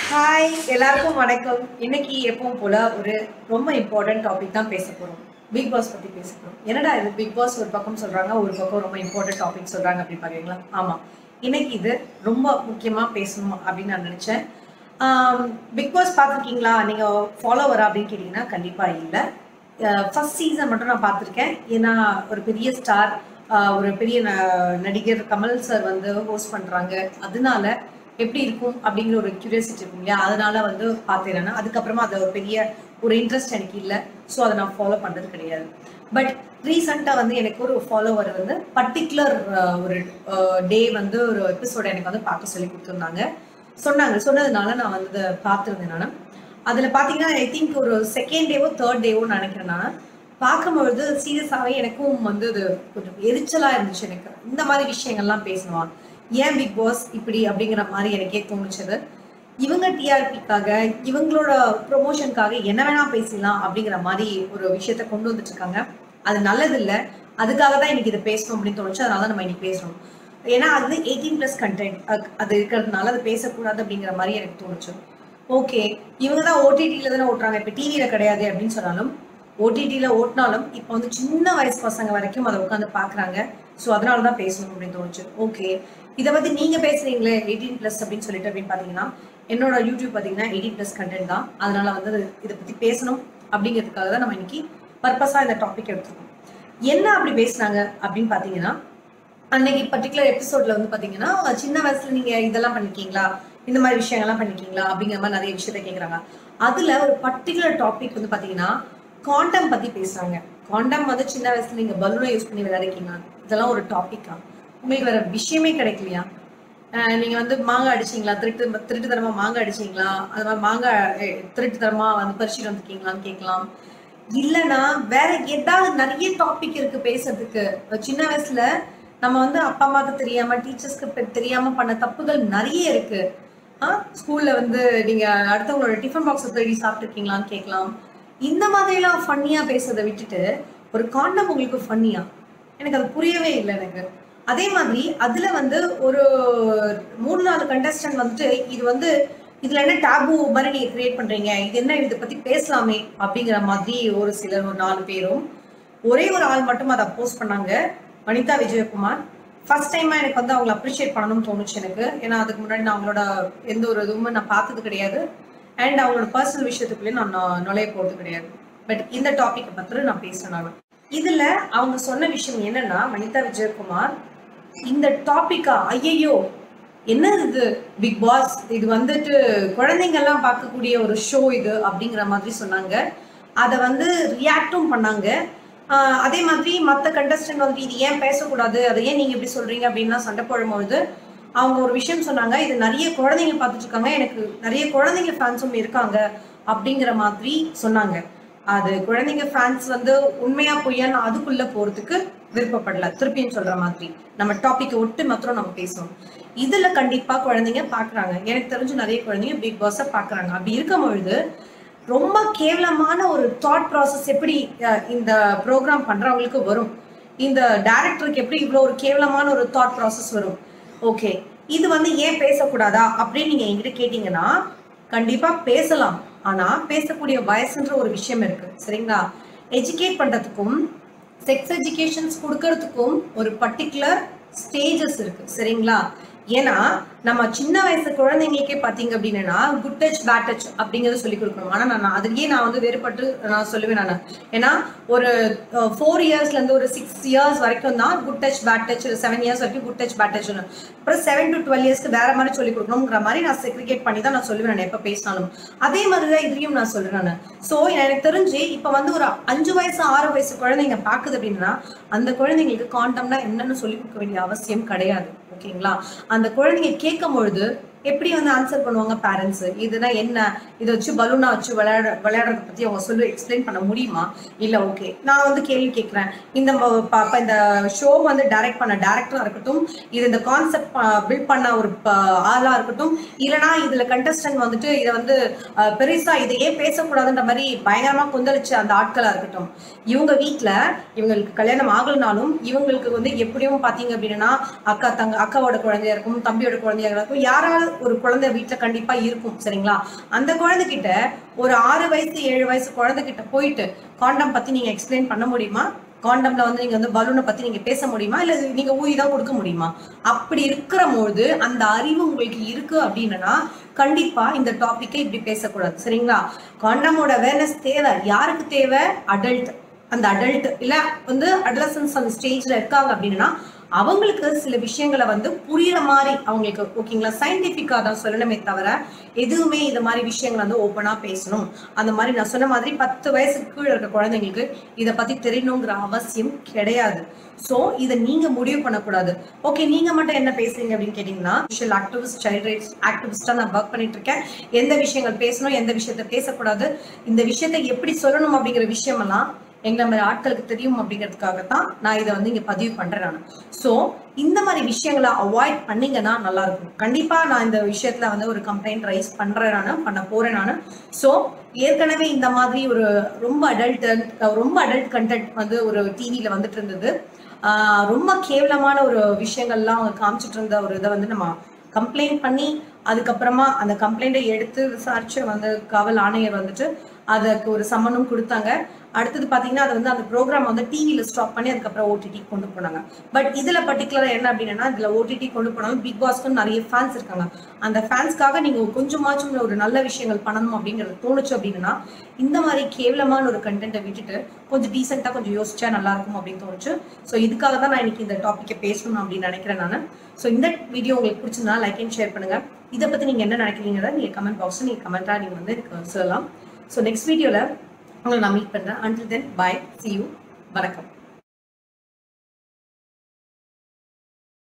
hi எல்லாருக்கும் வணக்கம் இன்னைக்கு எப்பவும் போல ஒரு ரொம்ப இம்பார்ட்டன்ட் டாபிக் தான் பேச போறோம் பிக் பாஸ் பத்தி பேச போறோம் என்னடா இது பிக் பாஸ் ஒரு பக்கம் சொல்றாங்க ஒரு பக்கம் ரொம்ப இம்பார்ட்டன்ட் டாபிக் சொல்றாங்க அப்படின்னு பாக்குறீங்களா ஆமா இன்னைக்கு இது ரொம்ப முக்கியமா பேசணும் அப்படின்னு நான் நினைச்சேன் பிக் பாஸ் பார்த்துருக்கீங்களா நீங்க ஃபாலோவரா அப்படின்னு கேட்டீங்கன்னா கண்டிப்பா இல்லை ஃபர்ஸ்ட் சீசன் மட்டும் நான் பார்த்துருக்கேன் ஏன்னா ஒரு பெரிய ஸ்டார் ஒரு பெரிய ந- நடிகர் கமல் சார் வந்து ஹோஸ்ட் பண்றாங்க அதனால எப்படி இருக்கும் அப்படிங்கிற ஒரு கியூரியாசிட்டி இருக்கும் இல்லையா அதனால வந்து பார்த்தேன் நான் அதுக்கப்புறமா அது ஒரு பெரிய ஒரு இன்ட்ரெஸ்ட் எனக்கு இல்லை ஸோ அதை நான் ஃபாலோ பண்றது கிடையாது பட் ரீசெண்டாக வந்து எனக்கு ஒரு ஃபாலோவர் வந்து பர்டிகுலர் ஒரு டே வந்து ஒரு எபிசோட எனக்கு வந்து பார்க்க சொல்லி கொடுத்துருந்தாங்க சொன்னாங்க சொன்னதுனால நான் வந்து அதை பார்த்துருந்தேன் நான் அதில் பார்த்தீங்கன்னா ஐ திங்க் ஒரு செகண்ட் டேவோ தேர்ட் டேவோ நினைக்கிறேன் நான் பார்க்கும்பொழுது சீரியஸாகவே எனக்கும் வந்து இது கொஞ்சம் எரிச்சலாக இருந்துச்சு எனக்கு இந்த மாதிரி விஷயங்கள்லாம் பேசணும் ஏன் பிக் பாஸ் இப்படி அப்படிங்கிற மாதிரி எனக்கே தோணுச்சது இவங்க டிஆர்பிக்காக இவங்களோட ப்ரொமோஷனுக்காக என்ன வேணா பேசலாம் அப்படிங்கிற மாதிரி ஒரு விஷயத்த கொண்டு வந்துட்டு இருக்காங்க அது நல்லது இல்லை அதுக்காக தான் இன்னைக்கு இதை பேசணும் அப்படின்னு தோணுச்சு அதனால தான் நம்ம இன்னைக்கு பேசணும் ஏன்னா அது எயிட்டீன் ப்ளஸ் கண்டென்ட் அது இருக்கிறதுனால அது பேசக்கூடாது அப்படிங்கிற மாதிரி எனக்கு தோணுச்சு ஓகே இவங்க தான் ஓடிடியில் தானே ஓட்டுறாங்க இப்போ டிவியில் கிடையாது அப்படின்னு சொன்னாலும் ஓடிடியில் ஓட்டினாலும் இப்போ வந்து சின்ன வயசு பசங்க வரைக்கும் அதை உட்காந்து பார்க்குறாங்க ஸோ அதனால தான் பேசணும் அப்படின்னு தோணுச்சு ஓகே இதை பற்றி நீங்கள் பேசுறீங்களே எயிட்டீன் ப்ளஸ் அப்படின்னு சொல்லிட்டு அப்படின்னு பார்த்தீங்கன்னா என்னோட யூடியூப் பார்த்தீங்கன்னா எயிட்டீன் ப்ளஸ் கண்டென்ட் தான் அதனால வந்து அது- இதை பற்றி பேசணும் அப்படிங்கிறதுக்காக தான் நம்ம இன்னைக்கு பர்பஸாக இந்த டாபிக் எடுத்துருக்கோம் என்ன அப்படி பேசுனாங்க அப்படின்னு பார்த்தீங்கன்னா அன்னைக்கு பர்டிகுலர் எபிசோட்ல வந்து பாத்தீங்கன்னா சின்ன வயசுல நீங்க இதெல்லாம் பண்ணிருக்கீங்களா இந்த மாதிரி விஷயங்கள்லாம் பண்ணிருக்கீங்களா அப்படிங்கிற மாதிரி நிறைய விஷயத்த கேக்குறாங்க அதுல ஒரு பர்டிகுலர் டாபிக் வந்து பாத்தீங்கன்னா காண்டம் பத்தி பேசுறாங்க காண்டம் வந்து சின்ன வயசுல நீங்க பலூனை யூஸ் பண்ணி விளையாடிருக்கீங்க இதெல்லாம் ஒரு டாபிக்கா உங்களுக்கு வேற விஷயமே கிடைக்கலையா அஹ் நீங்க வந்து மாங்காய் அடிச்சீங்களா திருட்டு திருட்டுத்தனமா மாங்காய் அடிச்சீங்களா அது மாதிரி மாங்காய் அஹ், திருட்டுத்தனமா வந்து பறிச்சுட்டு வந்திருக்கீங்களான்னு கேட்கலாம் இல்லைன்னா வேற ஏதாவது நிறைய டாபிக் இருக்கு பேசுறதுக்கு இப்ப சின்ன வயசுல நம்ம வந்து அப்பா அம்மாவுக்கு தெரியாம டீச்சர்ஸ்க்கு தெரியாம பண்ண தப்புகள் நிறைய இருக்கு ஆ ஸ்கூல்ல வந்து நீங்க அடுத்தவங்களோட டிஃபன் பாக்ஸ் தேடி சாப்பிட்டுருக்கீங்களான்னு கேட்கலாம் இந்த மாதிரிலாம் ஃபன்னியா பேசுறதை விட்டுட்டு ஒரு காண்டம் உங்களுக்கு ஃபன்னியா எனக்கு அது புரியவே இல்லை எனக்கு அதே மாதிரி அதுல வந்து ஒரு மூணு நாலு கண்டஸ்டன்ட் வந்துட்டு இது வந்து இதுல என்ன டாபு மாதிரி நீங்க கிரியேட் பண்றீங்க இது என்ன இதை பத்தி பேசலாமே அப்படிங்கிற மாதிரி ஒரு சிலர் ஒரு நாலு பேரும் ஒரே ஒரு ஆள் மட்டும் அதை போஸ்ட் பண்ணாங்க வனிதா விஜயகுமார் ஃபர்ஸ்ட் டைமா எனக்கு வந்து அவங்களை அப்ரிஷியேட் பண்ணணும்னு தோணுச்சு எனக்கு ஏன்னா அதுக்கு முன்னாடி நான் அவங்களோட எந்த ஒரு இதுவுமே நான் பார்த்தது கிடையாது அண்ட் அவங்களோட பர்சனல் விஷயத்துக்குள்ளேயே நான் நு- நுழைய போறது கிடையாது பட் இந்த டாபிக்கை பத்தி நான் பேசுறேன் நான் இதுல அவங்க சொன்ன விஷயம் என்னன்னா வனிதா விஜயகுமார் இந்த டாபிக்கா ஐயையோ என்ன இது பிக் பாஸ் இது வந்துட்டு குழந்தைங்க எல்லாம் பார்க்கக்கூடிய ஒரு ஷோ இது அப்படிங்கிற மாதிரி சொன்னாங்க அதை வந்து ரியாக்டும் பண்ணாங்க ஆஹ் அதே மாதிரி மற்ற கண்டஸ்டன்ட் வந்து இது ஏன் பேசக்கூடாது அதை ஏன் நீங்க இப்படி சொல்றீங்க அப்படின்லாம் சண்டை போடும்பொழுது அவங்க ஒரு விஷயம் சொன்னாங்க இது நிறைய குழந்தைங்க பார்த்துட்டு இருக்காங்க எனக்கு நிறைய குழந்தைங்க ஃபேன்ஸும் இருக்காங்க அப்படிங்கிற மாதிரி சொன்னாங்க அது குழந்தைங்க ஃபேன்ஸ் வந்து உண்மையா பொய்யான்னு அதுக்குள்ள போறதுக்கு விருப்பப்படல திருப்பியும் சொல்ற மாதிரி நம்ம டாபிக் ஒட்டு மாத்திரம் நம்ம பேசணும் இதுல கண்டிப்பா குழந்தைங்க பாக்குறாங்க எனக்கு தெரிஞ்சு நிறைய குழந்தைங்க பிக் பாஸ பாக்குறாங்க அப்படி இருக்கும் பொழுது ரொம்ப கேவலமான ஒரு தாட் ப்ராசஸ் எப்படி அஹ், இந்த ப்ரோக்ராம் பண்றவங்களுக்கு வரும் இந்த டைரக்டருக்கு எப்படி இவ்வளோ ஒரு கேவலமான ஒரு தாட் ப்ராசஸ் வரும் ஓகே இது வந்து ஏன் பேசக்கூடாதா அப்படின்னு நீங்க என்கிட்ட கேட்டீங்கன்னா கண்டிப்பா பேசலாம் ஆனா பேசக்கூடிய வயசுன்ற ஒரு விஷயம் இருக்கு சரிங்களா எஜுகேட் பண்றதுக்கும் செக்ஸ் எஜுகேஷன்ஸ் கொடுக்கறதுக்கும் ஒரு பர்டிகுலர் ஸ்டேஜஸ் இருக்கு சரிங்களா ஏன்னா நம்ம சின்ன வயசு குழந்தைங்களுக்கே பாத்தீங்க அப்படின்னா குட் டச் பேட் டச் அப்படிங்கறத சொல்லி கொடுக்கணும் ஆனா நான் அதுலயே நான் வந்து வேறுபட்டு நான் சொல்லுவேன் நான் ஏன்னா ஒரு ஃபோர் இயர்ஸ்ல இருந்து ஒரு சிக்ஸ் இயர்ஸ் வரைக்கும் தான் good touch bad touch seven years வரைக்கும் குட் டச் பேட் டச் அப்புறம் செவன் டு டுவெல் இயர்ஸ்க்கு வேற மாதிரி சொல்லி கொடுக்கணுங்கிற மாதிரி நான் செக்ரிகேட் பண்ணி தான் நான் சொல்லுவேன் நான் எப்ப பேசினாலும் அதே மாதிரி தான் இதுலயும் நான் சொல்றேன் நான் ஸோ எனக்கு தெரிஞ்சு இப்ப வந்து ஒரு அஞ்சு வயசு ஆறு வயசு குழந்தைங்க பாக்குது அப்படின்னா அந்த குழந்தைங்களுக்கு காண்டம்னா என்னன்னு சொல்லி கொடுக்க வேண்டிய அவசியம் கிடையாது ஓகேங்களா அந்த குழந்தைங்க கேட்கும் பொழுது எப்படி வந்து ஆன்சர் பண்ணுவாங்க பேரண்ட்ஸ் இதுனா என்ன இதை வச்சு பலூனா வச்சு விளையாட விளையாடுறத பத்தி அவங்க சொல்லி எக்ஸ்பிளைன் பண்ண முடியுமா இல்ல ஓகே நான் வந்து கேள்வி கேட்கிறேன் இந்த ம- ப- ப- இந்த ஷோ வந்து டைரக்ட் பண்ண டேரக்டரா இருக்கட்டும் இது இந்த கான்செப்ட் பில்ட் பண்ண ஒரு ப- ஆளா இருக்கட்டும் இல்லனா இதுல கண்டஸ்டன்ட் வந்துட்டு இதை வந்து அஹ், பெருசா இதை ஏன் பேசக்கூடாதுன்ற மாதிரி பயங்கரமா கொந்தளிச்ச அந்த ஆட்களா இருக்கட்டும் இவங்க வீட்ல இவங்களுக்கு கல்யாணம் ஆகலனாலும் இவங்களுக்கு வந்து எப்படியும் பாத்தீங்க அப்படின்னா அக்கா தங்க அக்காவோட குழந்தையா இருக்கும் தம்பியோட குழந்தையா இருக்கும் யாராவது ஒரு குழந்தை வீட்டுல கண்டிப்பா இருக்கும் சரிங்களா அந்த குழந்தைகிட்ட ஒரு ஆறு வயசு ஏழு வயசு குழந்தைகிட்ட போயிட்டு காண்டம் பத்தி நீங்க எக்ஸ்பிளைன் பண்ண முடியுமா காண்டம்ல வந்து நீங்க வந்து பலூனை பத்தி நீங்க பேச முடியுமா இல்ல நீங்க ஊதி தான் கொடுக்க முடியுமா அப்படி இருக்கிற போது அந்த அறிவு உங்களுக்கு இருக்கு அப்படின்னா கண்டிப்பா இந்த டாபிக்கை இப்படி பேசக்கூடாது சரிங்களா காண்டமோட அவேர்னஸ் தேவை யாருக்கு தேவை அடல்ட் அந்த அடல்ட் இல்ல வந்து அடலசன்ஸ் அந்த ஸ்டேஜ்ல இருக்காங்க அப்படின்னா அவங்களுக்கு சில விஷயங்களை வந்து புரியுற மாதிரி அவங்களுக்கு ஓகேங்களா சயின்டிபிக்கா தான் சொல்லணுமே தவிர எதுவுமே இந்த மாதிரி விஷயங்களை வந்து ஓப்பனா பேசணும் அந்த மாதிரி நான் சொன்ன மாதிரி பத்து வயசுக்கு கீழே இருக்க குழந்தைங்களுக்கு இதை பத்தி தெரியணுங்கிற அவசியம் கிடையாது சோ இதை நீங்க முடிவு பண்ணக்கூடாது ஓகே நீங்க மட்டும் என்ன பேசுறீங்க அப்படின்னு கேட்டீங்கன்னா சோஷியல் ஆக்டிவிஸ்ட் சைல்ட் ரைட்ஸ் ஆக்டிவிஸ்டா நான் ஒர்க் பண்ணிட்டு இருக்கேன் எந்த விஷயங்கள் பேசணும் எந்த விஷயத்த பேசக்கூடாது இந்த விஷயத்தை எப்படி சொல்லணும் அப்படிங்கிற விஷயமெல்லாம் எங்களை மாதிரி ஆட்களுக்கு தெரியும் அப்படிங்கிறதுக்காக தான் நான் இதை வந்து இங்க பதிவு பண்றேன் நான் ஸோ இந்த மாதிரி விஷயங்களை அவாய்ட் பண்ணீங்கன்னா நல்லா இருக்கும் கண்டிப்பா நான் இந்த விஷயத்துல வந்து ஒரு கம்ப்ளைண்ட் ரைஸ் பண்றேன் நான் பண்ண போறேன் நான் ஸோ ஏற்கனவே இந்த மாதிரி ஒரு ரொம்ப அடல்ட் ரொம்ப அடல்ட் கண்டென்ட் வந்து ஒரு டிவியில வந்துட்டு இருந்தது ஆஹ் ரொம்ப கேவலமான ஒரு விஷயங்கள்லாம் அவங்க காமிச்சிட்டு இருந்த ஒரு இதை வந்து நம்ம கம்ப்ளைண்ட் பண்ணி அதுக்கப்புறமா அந்த கம்ப்ளைண்ட்டை எடுத்து விசாரிச்சு வந்து காவல் ஆணையர் வந்துட்டு அதுக்கு ஒரு சம்மனும் கொடுத்தாங்க அடுத்தது பாத்தீங்கன்னா அது வந்து அந்த ப்ரோக்ராம் வந்து டிவியில ஸ்டாப் பண்ணி அதுக்கப்புறம் ஓடிடி கொண்டு போனாங்க பட் இதுல பர்டிகுலரா என்ன அப்படின்னா இதுல ஓடிடி கொண்டு போனாலும் பிக் பாஸ்க்கு நிறைய ஃபேன்ஸ் இருக்காங்க அந்த ஃபேன்ஸ்க்காக நீங்க கொஞ்சமாச்சும் ஒரு நல்ல விஷயங்கள் பண்ணணும் அப்படிங்கிறது தோணுச்சு அப்படின்னா இந்த மாதிரி கேவலமான ஒரு கண்டென்ட்டை விட்டுட்டு கொஞ்சம் டீசெண்டா கொஞ்சம் யோசிச்சா நல்லா இருக்கும் அப்படின்னு தோணுச்சு ஸோ இதுக்காக தான் நான் இன்னைக்கு இந்த டாப்பிக்கை பேசணும் அப்படின்னு நினைக்கிறேன் நான் ஸோ இந்த வீடியோ உங்களுக்கு பிடிச்சிருந்தா லைக் அண்ட் ஷேர் பண்ணுங்க இதை பத்தி நீங்க என்ன நினைக்கிறீங்கிறத நீங்க கமெண்ட் பாக்ஸ் நீங்க கமெண்டா நீங்க வந்து எனக்கு சொல்லலாம் ஸோ நெக்ஸ்ட் வீடியோல உங்களை நான் மீட் பண்றேன் until then bye see you வணக்கம்